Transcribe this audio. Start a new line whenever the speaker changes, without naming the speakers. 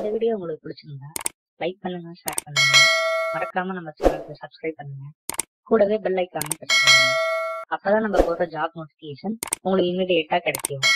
இந்த வீடியோ உங்களுக்கு பிடிச்சிருந்தா லைக் பண்ணுங்க ஷேர் பண்ணுங்க மறக்காம நம்ம சேனலுக்கு சப்ஸ்கிரைப் பண்ணுங்க கூடவே பெல் ஐக்கானும் பிரஸ் பண்ணுங்க அப்பதான் நம்ம போடுற ஜாப் நோட்டிஃபிகேஷன் உங்களுக்கு இமிடியேட்டா கிடைக்கும்